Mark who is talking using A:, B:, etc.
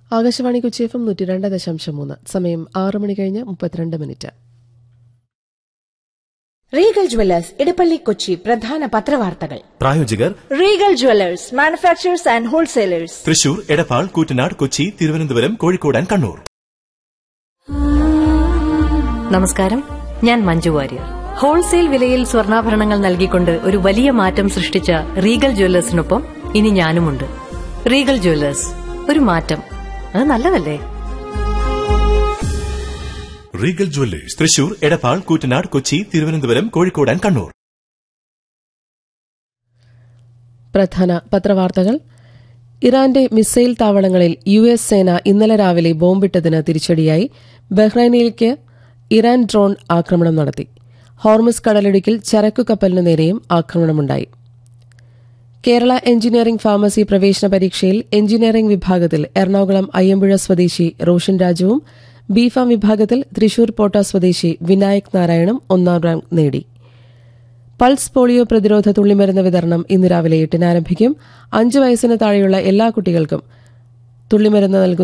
A: Akashvani Kochi F M നൂറ്റി രണ്ട് ദശാംശം മൂന്ന് സമയം ആറ് മണി കഴിഞ്ഞ് മുപ്പത്തിരണ്ട് minute
B: Regal jewellers Edappally Kochi പ്രധാന പത്രവാർത്തകൾ
C: പ്രായോജകർ
B: Regal jewellers manufacturers and wholesalers
C: Thrissur Edappal Koottanad Kochi Thiruvananthapuram Kozhikode and Kannur
D: നമസ്കാരം ഞാൻ മഞ്ജു വാര്യർ ഹോൾസെയിൽ വിലയിൽ സ്വർണ്ണാഭരണങ്ങൾ നൽകിക്കൊണ്ട് ഒരു വലിയ മാറ്റം സൃഷ്ടിച്ച റീഗൽ ജ്വല്ലേഴ്സിനൊപ്പം ഇനി ഞാനുമുണ്ട് റീഗൽ ജ്വല്ലേഴ്സ് ഒരു മാറ്റം അത് നല്ലതല്ലേ
C: Regal jewellers Thrissur Edappal Koottanad Kochi Thiruvananthapuram Kozhikode and Kannur
A: പ്രധാന പത്രവാർത്തകൾ ഇറാന്റെ മിസൈൽ താവളങ്ങളിൽ യു എസ് സേന ഇന്നലെ രാവിലെ ബോംബിട്ടതിന് തിരിച്ചടിയായി ബഹ്റൈനിലേക്ക് ഇറാൻ ഡ്രോൺ ആക്രമണം നടത്തി ഹോർമുസ് കടലിടുക്കിൽ ചരക്കു കപ്പലിനു നേരെയും ആക്രമണമുണ്ടായി കേരള എഞ്ചിനീയറിംഗ് ഫാർമസി പ്രവേശന പരീക്ഷയിൽ എഞ്ചിനീയറിംഗ് വിഭാഗത്തിൽ എറണാകുളം അയ്യമ്പുഴ സ്വദേശി റോഷൻ രാജുവും ബിഫാം വിഭാഗത്തിൽ തൃശൂർ പോട്ട സ്വദേശി വിനായക് നാരായണും ഒന്നാം റാങ്ക് നേടി പൾസ് പോളിയോ പ്രതിരോധ തുള്ളിമരുന്ന് വിതരണം ഇന്ന് രാവിലെ എട്ടിന് ആരംഭിക്കും അഞ്ച് വയസ്സിന് താഴെയുള്ള എല്ലാ കുട്ടികൾക്കും തുള്ളിമരുന്ന് നൽകുന്ന